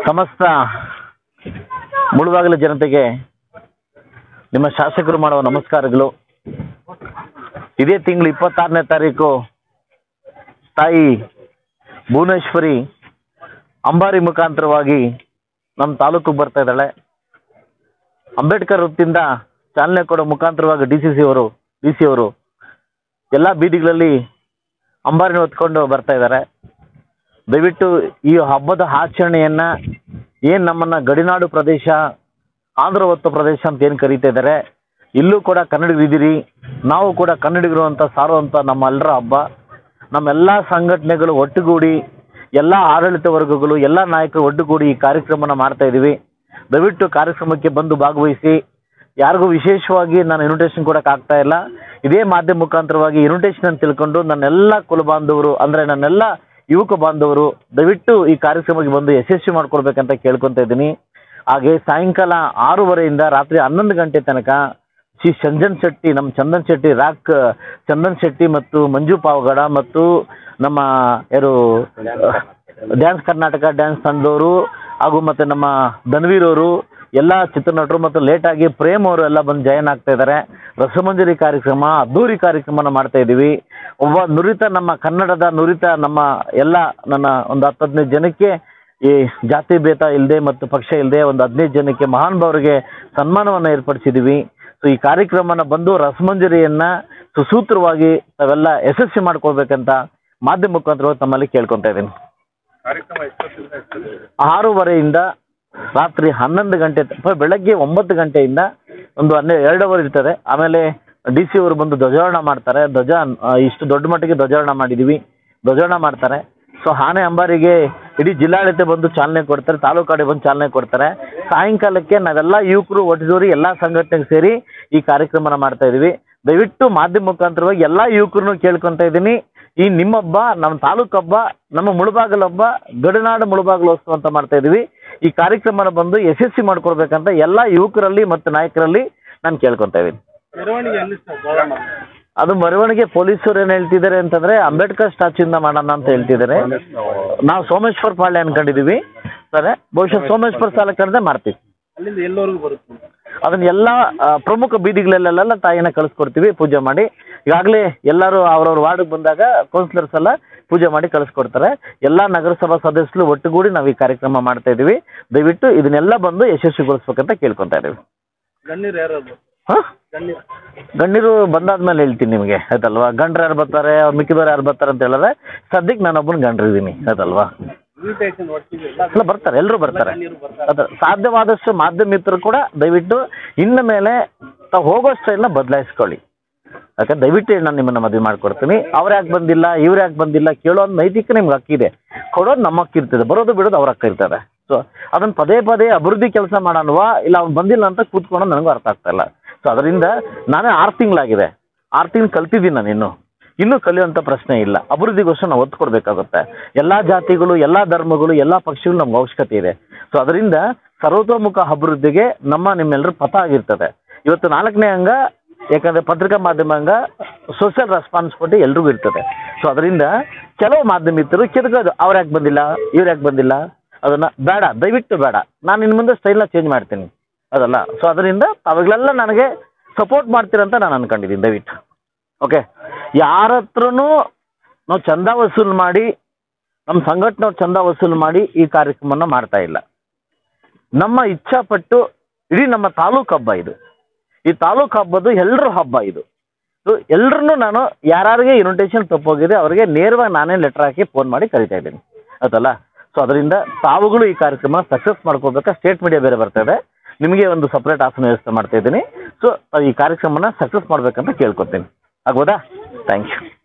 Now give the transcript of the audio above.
ಸಮಸ್ತ ಮುಳುಬಾಗಿಲು ಜನತೆಗೆ ನಿಮ್ಮ ಶಾಸಕರು ಮಾಡುವ ನಮಸ್ಕಾರಗಳು ಇದೇ ತಿಂಗಳು ಇಪ್ಪತ್ತಾರನೇ ತಾರೀಕು ತಾಯಿ ಭುವನೇಶ್ವರಿ ಅಂಬಾರಿ ಮುಖಾಂತರವಾಗಿ ನಮ್ಮ ತಾಲೂಕಿಗೆ ಬರ್ತಾ ಇದ್ದಾಳೆ ಅಂಬೇಡ್ಕರ್ ವೃತ್ತಿಯಿಂದ ಚಾಲನೆ ಕೊಡೋ ಮುಖಾಂತರವಾಗಿ ಡಿ ಸಿ ಸಿ ಅವರು ಡಿ ಸಿ ಅವರು ಎಲ್ಲ ಬೀದಿಗಳಲ್ಲಿ ಅಂಬಾರಿನ ಹೊತ್ಕೊಂಡು ಬರ್ತಾ ಇದ್ದಾರೆ ದಯವಿಟ್ಟು ಈ ಹಬ್ಬದ ಆಚರಣೆಯನ್ನ ಏನ್ ನಮ್ಮನ್ನ ಗಡಿನಾಡು ಪ್ರದೇಶ ಆಂಧ್ರ ಒತ್ತು ಪ್ರದೇಶ ಅಂತ ಏನು ಕರೀತಾ ಇದ್ದಾರೆ ಇಲ್ಲೂ ಕೂಡ ಕನ್ನಡಿಗರಿದ್ದೀರಿ ನಾವು ಕೂಡ ಕನ್ನಡಿಗರು ಅಂತ ಸಾರುವಂತ ನಮ್ಮೆಲ್ಲರ ಹಬ್ಬ ನಮ್ಮೆಲ್ಲ ಸಂಘಟನೆಗಳು ಒಟ್ಟುಗೂಡಿ ಎಲ್ಲ ಆಡಳಿತ ವರ್ಗಗಳು ಎಲ್ಲ ನಾಯಕರು ಒಟ್ಟುಗೂಡಿ ಈ ಕಾರ್ಯಕ್ರಮನ ಮಾಡ್ತಾ ಇದ್ದೀವಿ ದಯವಿಟ್ಟು ಕಾರ್ಯಕ್ರಮಕ್ಕೆ ಬಂದು ಭಾಗವಹಿಸಿ ಯಾರಿಗೂ ವಿಶೇಷವಾಗಿ ನಾನು ಇನ್ವಿಟೇಷನ್ ಕೊಡಕ್ ಆಗ್ತಾ ಇಲ್ಲ ಇದೇ ಮಾಧ್ಯಮ ಮುಖಾಂತರವಾಗಿ ಇನ್ವಿಟೇಷನ್ ಅಂತ ತಿಳ್ಕೊಂಡು ನನ್ನೆಲ್ಲ ಕುಲ ಬಾಂಧವರು ಅಂದ್ರೆ ನನ್ನೆಲ್ಲ ಯುವಕ ಬಾಂಧವರು ದಯವಿಟ್ಟು ಈ ಕಾರ್ಯಕ್ರಮಕ್ಕೆ ಬಂದು ಯಶಸ್ವಿ ಮಾಡ್ಕೊಡ್ಬೇಕಂತ ಕೇಳ್ಕೊಂತ ಇದ್ದೀನಿ ಹಾಗೆ ಸಾಯಂಕಾಲ ಆರೂವರೆಯಿಂದ ರಾತ್ರಿ ಹನ್ನೊಂದು ಗಂಟೆ ತನಕ ಶ್ರೀ ಚಂದನ್ ಶೆಟ್ಟಿ ನಮ್ಮ ಚಂದನ್ ಶೆಟ್ಟಿ ರಾಕ್ ಚಂದನ್ ಶೆಟ್ಟಿ ಮತ್ತು ಮಂಜು ಪಾವಗಡ ಮತ್ತು ನಮ್ಮ ಯಾರು ಡ್ಯಾನ್ಸ್ ಕರ್ನಾಟಕ ಡ್ಯಾನ್ಸ್ ತಂಡದವರು ಹಾಗೂ ಮತ್ತೆ ನಮ್ಮ ಧನ್ವೀರ್ ಅವರು ಎಲ್ಲ ಚಿತ್ರನಟರು ಮತ್ತು ಲೇಟ್ ಆಗಿ ಪ್ರೇಮ್ ಅವರು ಎಲ್ಲ ಬಂದು ಜಾಯಿನ್ ಆಗ್ತಾ ಇದ್ದಾರೆ ರಸಮಂಜರಿ ಕಾರ್ಯಕ್ರಮ ಅದ್ದೂರಿ ಕಾರ್ಯಕ್ರಮನ ಮಾಡ್ತಾ ಇದ್ದೀವಿ ಒಬ್ಬ ನುರಿತ ನಮ್ಮ ಕನ್ನಡದ ನುರಿತ ನಮ್ಮ ಎಲ್ಲ ನನ್ನ ಒಂದು ಹತ್ತು ಹದಿನೈದು ಜನಕ್ಕೆ ಈ ಜಾತಿ ಭೇದ ಇಲ್ಲದೆ ಮತ್ತು ಪಕ್ಷ ಇಲ್ಲದೆ ಒಂದು ಹದಿನೈದು ಜನಕ್ಕೆ ಮಹಾನುಭಾವರಿಗೆ ಸನ್ಮಾನವನ್ನು ಏರ್ಪಡಿಸಿದ್ದೀವಿ ಸೊ ಈ ಕಾರ್ಯಕ್ರಮನ ಬಂದು ರಸಮಂಜರಿಯನ್ನ ಸುಸೂತ್ರವಾಗಿ ತಾವೆಲ್ಲ ಯಶಸ್ವಿ ಮಾಡ್ಕೊಳ್ಬೇಕಂತ ಮಾಧ್ಯಮ ಮುಖಾಂತರವಾಗಿ ತಮ್ಮಲ್ಲಿ ಕೇಳ್ಕೊತಾ ಇದ್ದೀನಿ ಕಾರ್ಯಕ್ರಮ ಎಷ್ಟೊತ್ತಿಂದ ಎಷ್ಟೊತ್ತಿಗೆ ಆರೂವರೆಯಿಂದ ರಾತ್ರಿ ಹನ್ನೊಂದು ಗಂಟೆ ತ- ಬೆಳಗ್ಗೆ ಒಂಬತ್ತು ಗಂಟೆಯಿಂದ ಒಂದು ಹನ್ನೆರಡು ಎರಡು ಅವರ್ ಇರ್ತದೆ ಆಮೇಲೆ ಡಿ ಸಿ ಅವರು ಬಂದು ಧ್ವಜಾರೋಹಣ ಮಾಡ್ತಾರೆ ಧ್ವಜ ಆ, ಇಷ್ಟು ದೊಡ್ಡ ಮಟ್ಟಿಗೆ ಧ್ವಜಾರೋಹಣ ಮಾಡಿದ್ದೀವಿ ಧ್ವಜಾರೋಹಣ ಮಾಡ್ತಾರೆ ಸೊ ಆನೆ ಅಂಬಾರಿಗೆ ಇಡೀ ಜಿಲ್ಲಾಡಳಿತ ಬಂದು ಚಾಲನೆ ಕೊಡ್ತಾರೆ ತಾಲೂಕಾಡಿ ಬಂದು ಚಾಲನೆ ಕೊಡ್ತಾರೆ ಸಾಯಂಕಾಲಕ್ಕೆ ನಾವೆಲ್ಲ ಯುವಕರು ಒಟ್ಟಿಸೋರಿ ಎಲ್ಲ ಸಂಘಟನೆಗೆ ಸೇರಿ ಈ ಕಾರ್ಯಕ್ರಮನ ಮಾಡ್ತಾ ಇದೀವಿ ದಯವಿಟ್ಟು ಮಾಧ್ಯಮ ಮುಖಾಂತರವಾಗಿ ಎಲ್ಲ ಯುವಕರನ್ನು ಕೇಳ್ಕೊಂತ ಇದ್ದೀನಿ ಈ ನಿಮ್ಮ ಹಬ್ಬ ನಮ್ಮ ತಾಲೂಕು ಹಬ್ಬ ನಮ್ಮ ಮುಳುಬಾಗಲ ಹಬ್ಬ ಗಡಿನಾಡು ಮುಳುಬಾಗಲೋತ್ಸವ ಅಂತ ಮಾಡ್ತಾ ಇದೀವಿ ಈ ಕಾರ್ಯಕ್ರಮನ ಬಂದು ಯಶಸ್ವಿ ಮಾಡ್ಕೊಡ್ಬೇಕಂತ ಎಲ್ಲ ಯುವಕರಲ್ಲಿ ಮತ್ತು ನಾಯಕರಲ್ಲಿ ನಾನು ಕೇಳ್ಕೊಂತ ಇದ್ದೀನಿ ಮೆರವಣಿಗೆ ಎಲ್ಲಿ ಸರ್ ಗೋಳಮ್ಮ ಅದು ಮೆರವಣಿಗೆ ಪೊಲೀಸರು ಏನ್ ಹೇಳ್ತಿದ್ದಾರೆ ಅಂತಂದ್ರೆ ಅಂಬೇಡ್ಕರ್ ಸ್ಟ್ಯಾಚ್ಯೂಯಿಂದ ಮಾಡೋಣ ಅಂತ ಹೇಳ್ತಿದ್ದಾರೆ ನಾವು ಸೋಮೇಶ್ವರ ಪಾಳ್ಯ ಅನ್ಕೊಂಡಿದೀವಿ ಸರಿ ಬಹುಶಃ ಸೋಮೇಶ್ವರ ಸಾಲಕ್ಕಂದ್ರೆ ಮಾಡ್ತೀವಿ ಅಲ್ಲಿಂದ ಎಲ್ಲವರೆಗೂ ಬರುತ್ತೆ ಅದನ್ನ ಎಲ್ಲ ಆ, ಪ್ರಮುಖ ಬೀದಿಗಳಲ್ಲೆಲ್ಲ ತಾಯಿನ ಕಳಿಸ್ಕೊಡ್ತೀವಿ ಪೂಜೆ ಮಾಡಿ ಈಗಾಗಲೇ ಎಲ್ಲರೂ ಅವ್ರವ್ರ ವಾರ್ಡ್ಗೆ ಬಂದಾಗ ಕೌನ್ಸಿಲರ್ಸ್ ಎಲ್ಲ ಪೂಜೆ ಮಾಡಿ ಕಳಿಸ್ಕೊಡ್ತಾರೆ ಎಲ್ಲ ನಗರಸಭಾ ಸದಸ್ಯರು ಒಟ್ಟುಗೂಡಿ ನಾವು ಈ ಕಾರ್ಯಕ್ರಮ ಮಾಡ್ತಾ ಇದೀವಿ ದಯವಿಟ್ಟು ಇದನ್ನೆಲ್ಲ ಬಂದು ಯಶಸ್ವಿಗೊಳಿಸ್ಬೇಕಂತ ಕೇಳ್ಕೊಂತಾ ಇದೀವಿ ಗಣ್ಯರು ಯಾರು ಹಾಂ ಗಣ್ಯರು ಗಣ್ಯರು ಬಂದಾದ್ಮೇಲೆ ಹೇಳ್ತೀನಿ ನಿಮಗೆ ಆಯ್ತಲ್ವಾ ಗಂಡ್ರು ಯಾರು ಬರ್ತಾರೆ ಅವ್ರು ಮಿಕ್ಕಿದವ್ರು ಯಾರು ಬರ್ತಾರೆ ಅಂತ ಹೇಳಿದ್ರೆ ಸದ್ಯಕ್ಕೆ ನಾನೊಬ್ಬನ ಗಂಡ್ರಿದ್ದೀನಿ ಆಯ್ತಲ್ವಾ ಇನ್ವಿಟೇಷನ್ ಒಟ್ಟಿಗೆ ಎಲ್ಲ ಎಲ್ಲ ಬರ್ತಾರೆ ಎಲ್ಲರೂ ಬರ್ತಾರೆ ಗಣ್ಯರು ಬರ್ತಾರೆ ಅದ್ರ ಸಾಧ್ಯವಾದಷ್ಟು ಮಾಧ್ಯಮ ಮಿತ್ರರು ಕೂಡ ದಯವಿಟ್ಟು ಇನ್ನು ಮೇಲೆ ತಾವು ಹೋಗೋ ಸ್ಟೈಲ್ನ ಬದಲಾಯಿಸ್ಕೊಳ್ಳಿ ಯಾಕಂದ್ರೆ ದಯವಿಟ್ಟು ನಾನು ನಿಮ್ಮನ್ನ ಮದುವೆ ಮಾಡ್ಕೊಡ್ತೀನಿ ಅವ್ರು ಯಾಕೆ ಬಂದಿಲ್ಲ ಇವ್ರು ಯಾಕೆ ಬಂದಿಲ್ಲ ಕೇಳೋ ಒಂದು ನೈತಿಕ ನಿಮ್ಗೆ ಹಕ್ಕಿದೆ ಕೊಡೋದು ನಮ್ಮ ಹಕ್ಕಿರ್ತದೆ ಬರೋದು ಬಿಡೋದು ಅವ್ರ ಹಕ್ಕ ಇರ್ತದೆ ಸೊ ಅದನ್ನ ಪದೇ ಪದೇ ಅಭಿವೃದ್ಧಿ ಕೆಲಸ ಮಾಡೋಣವಾ ಇಲ್ಲ ಅವ್ನು ಬಂದಿಲ್ಲ ಅಂತ ಕೂತ್ಕೊಂಡು ನನಗೂ ಅರ್ಥ ಆಗ್ತಾ ಇಲ್ಲ ಸೊ ಅದರಿಂದ ನಾನೇ ಆರು ತಿಂಗಳಾಗಿದೆ ಆರು ತಿಂಗಳು ಕಲ್ತಿದ್ದೀನಿ ನಾನು ಇನ್ನು ಇನ್ನೂ ಕಲಿಯುವಂಥ ಪ್ರಶ್ನೆ ಇಲ್ಲ ಅಭಿವೃದ್ಧಿಗೋಸ್ಕರ ನಾವು ಒತ್ತು ಕೊಡಬೇಕಾಗುತ್ತೆ ಎಲ್ಲ ಜಾತಿಗಳು ಎಲ್ಲ ಧರ್ಮಗಳು ಎಲ್ಲ ಪಕ್ಷಗಳು ನಮ್ಗೆ ಅವಶ್ಯಕತೆ ಇದೆ ಸೊ ಅದರಿಂದ ಸರ್ವತೋಮುಖ ಅಭಿವೃದ್ಧಿಗೆ ನಮ್ಮ ನಿಮ್ಮೆಲ್ಲರ ಪಥ ಆಗಿರ್ತದೆ ಇವತ್ತು ನಾಲ್ಕನೇ ಅಂಗ ಯಾಕಂದ್ರೆ ಪತ್ರಿಕಾ ಮಾಧ್ಯಮ ಅಂಗ ಸೋಷಿಯಲ್ ರೆಸ್ಪಾನ್ಸಿಬಿಲಿಟಿ ಎಲ್ರಿಗೂ ಇರ್ತದೆ ಸೊ ಅದರಿಂದ ಕೆಲವು ಮಾಧ್ಯಮಿತರು ಕಿರ್ಗೋದು ಅವ್ರು ಯಾಕೆ ಬಂದಿಲ್ಲ ಇವ್ರು ಯಾಕೆ ಬಂದಿಲ್ಲ ಅದನ್ನ ಬೇಡ ದಯವಿಟ್ಟು ಬೇಡ ನಾನು ಇನ್ನು ಮುಂದೆ ಸ್ಟೈಲ್ನ ಚೇಂಜ್ ಮಾಡ್ತೀನಿ ಅದಲ್ಲ ಸೊ ಅದರಿಂದ ಅವಾಗಲೆಲ್ಲ ನನಗೆ ಸಪೋರ್ಟ್ ಮಾಡ್ತೀರಂತ ನಾನು ಅನ್ಕೊಂಡಿದ್ದೀನಿ ದಯವಿಟ್ಟು ಓಕೆ ಯಾರ ಹತ್ರನೂ ನಾವು ಚಂದ ವಸೂಲು ಮಾಡಿ ನಮ್ಮ ಸಂಘಟನೆಯವ್ರು ಚಂದ ವಸೂಲು ಮಾಡಿ ಈ ಕಾರ್ಯಕ್ರಮನ ಮಾಡ್ತಾ ಇಲ್ಲ ನಮ್ಮ ಇಚ್ಛಾಪಟ್ಟು ಇಡೀ ನಮ್ಮ ತಾಲೂಕು ಹಬ್ಬ ಇದು ಈ ತಾಲೂಕು ಹಬ್ಬದು ಎಲ್ಲರ ಹಬ್ಬ ಇದು ಸೊ ಎಲ್ರನ್ನೂ ನಾನು ಯಾರ್ಯಾರಿಗೆ ಇನ್ವಿಟೇಷನ್ ತಪ್ಪೋಗಿದೆ ಅವರಿಗೆ ನೇರವಾಗಿ ನಾನೇ ಲೆಟರ್ ಹಾಕಿ ಫೋನ್ ಮಾಡಿ ಕರಿತಾ ಇದ್ದೀನಿ ಆಯ್ತಲ್ಲ ಸೊ ಅದರಿಂದ ತಾವುಗಳು ಈ ಕಾರ್ಯಕ್ರಮ ಸಕ್ಸಸ್ ಮಾಡ್ಕೋಬೇಕಾ ಸ್ಟೇಟ್ ಮೀಡಿಯಾ ಬೇರೆ ಬರ್ತಾ ಇದೆ ನಿಮಗೆ ಒಂದು ಸಪ್ರೇಟ್ ಆಸನ ವ್ಯವಸ್ಥೆ ಮಾಡ್ತಾ ಇದ್ದೀನಿ ಸೊ ಈ ಕಾರ್ಯಕ್ರಮನ ಸಕ್ಸಸ್ ಮಾಡ್ಬೇಕಂತ ಕೇಳ್ಕೊತೀನಿ ಆಗ್ಬೋದಾ ಥ್ಯಾಂಕ್ ಯು